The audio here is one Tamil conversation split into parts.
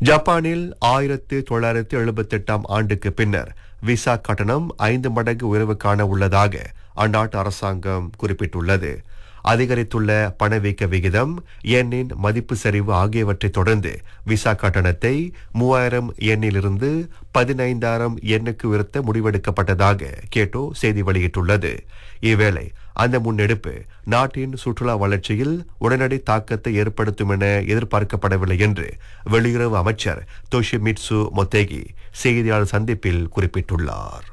ஜப்பானில் ஆயிரத்து தொள்ளாயிரத்து எழுபத்தெட்டாம் ஆண்டுக்கு பின்னர் விசா கட்டணம் ஐந்து மடங்கு உயர்வு காண உள்ளதாக அந்நாட்டு அரசாங்கம் குறிப்பிட்டுள்ளது அதிகரித்துள்ள பணவீக்க விகிதம் எண்ணின் மதிப்பு சரிவு ஆகியவற்றை தொடர்ந்து விசா கட்டணத்தை மூவாயிரம் எண்ணிலிருந்து பதினைந்தாயிரம் எண்ணுக்கு உயர்த்த முடிவெடுக்கப்பட்டதாக கேட்டோ செய்தி வெளியிட்டுள்ளது இவ்வேளை அந்த முன்னெடுப்பு நாட்டின் சுற்றுலா வளர்ச்சியில் உடனடி தாக்கத்தை ஏற்படுத்தும் என எதிர்பார்க்கப்படவில்லை என்று வெளியுறவு அமைச்சர் தோஷிமிட்சு மொத்தேகி செய்தியாளர் சந்திப்பில் குறிப்பிட்டுள்ளார்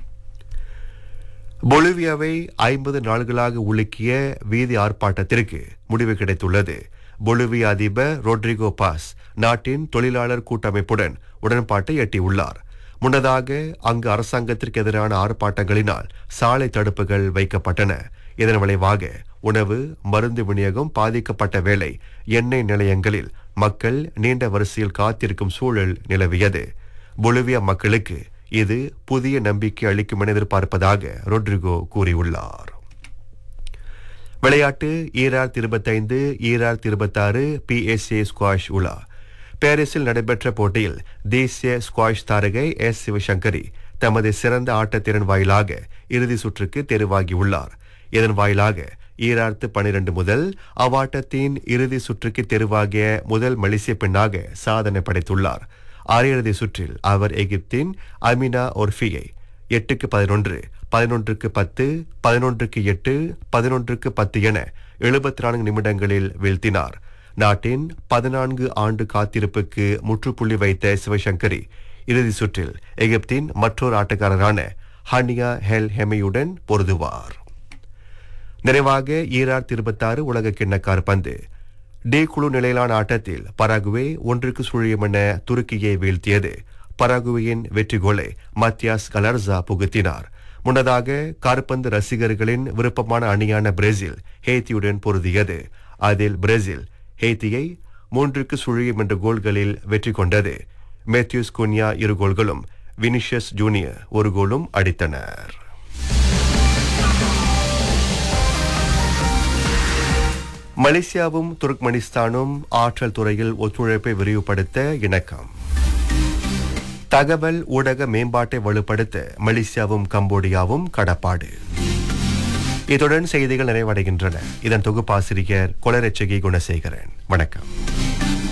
பொலிவியாவை ஐம்பது நாள்களாக உலுக்கிய வீதி ஆர்ப்பாட்டத்திற்கு முடிவு கிடைத்துள்ளது பொலிவியா அதிபர் ரோட்ரிகோ பாஸ் நாட்டின் தொழிலாளர் கூட்டமைப்புடன் உடன்பாட்டை எட்டியுள்ளார் முன்னதாக அங்கு அரசாங்கத்திற்கு எதிரான ஆர்ப்பாட்டங்களினால் சாலை தடுப்புகள் வைக்கப்பட்டன இதன் விளைவாக உணவு மருந்து விநியோகம் பாதிக்கப்பட்ட வேளை எண்ணெய் நிலையங்களில் மக்கள் நீண்ட வரிசையில் காத்திருக்கும் சூழல் நிலவியது பொலிவியா மக்களுக்கு இது புதிய நம்பிக்கை அளிக்கும் என எதிர்பார்ப்பதாக ரொட்ரிகோ கூறியுள்ளார் விளையாட்டு ஈராயிரத்தி இருபத்தைந்து ஈராயிரத்தி இருபத்தாறு பிஎஸ்ஏ ஸ்குவாஷ் உலா பாரிஸில் நடைபெற்ற போட்டியில் தேசிய ஸ்குவாஷ் தாரகை எஸ் சிவசங்கரி தமது சிறந்த ஆட்டத்திறன் வாயிலாக இறுதி சுற்றுக்கு தெரிவாகியுள்ளார் இதன் வாயிலாக ஈராயிரத்து பனிரெண்டு முதல் அவ்வாட்டத்தின் இறுதி சுற்றுக்கு தெரிவாகிய முதல் மலேசிய பெண்ணாக சாதனை படைத்துள்ளார் அரையிறுதி சுற்றில் அவர் எகிப்தின் அமினா ஒர்ஃபியை எட்டுக்கு பதினொன்று பதினொன்றுக்கு பத்து பதினொன்றுக்கு எட்டு பதினொன்றுக்கு பத்து என எழுபத்தி நான்கு நிமிடங்களில் வீழ்த்தினார் நாட்டின் பதினான்கு ஆண்டு காத்திருப்புக்கு முற்றுப்புள்ளி வைத்த சிவசங்கரி இறுதி சுற்றில் எகிப்தின் மற்றொரு ஆட்டக்காரரான ஹனியா ஹெல் ஹெமையுடன் பொருதுவார் நிறைவாக ஈராயிரத்தி இருபத்தாறு உலக கிண்ணக்கார் பந்து டி குழு நிலையிலான ஆட்டத்தில் பராகுவே ஒன்றுக்கு சுழியம் என துருக்கியை வீழ்த்தியது பராகுவேயின் வெற்றி கோலை மத்தியாஸ் கலர்சா புகுத்தினார் முன்னதாக கார்பந்து ரசிகர்களின் விருப்பமான அணியான பிரேசில் ஹேத்தியுடன் பொருதியது அதில் பிரேசில் ஹேத்தியை மூன்றுக்கு சுழியம் என்ற கோல்களில் வெற்றி கொண்டது மேத்யூஸ் குன்யா இரு கோல்களும் வினிஷியஸ் ஜூனியர் ஒரு கோலும் அடித்தனர் மலேசியாவும் துர்க்மெனிஸ்தானும் ஆற்றல் துறையில் ஒத்துழைப்பை விரிவுபடுத்த இணக்கம் தகவல் ஊடக மேம்பாட்டை வலுப்படுத்த மலேசியாவும் கம்போடியாவும் கடப்பாடு இத்துடன் செய்திகள் நிறைவடைகின்றன இதன் தொகுப்பாசிரியர் கொலரட்சகி குணசேகரன் வணக்கம்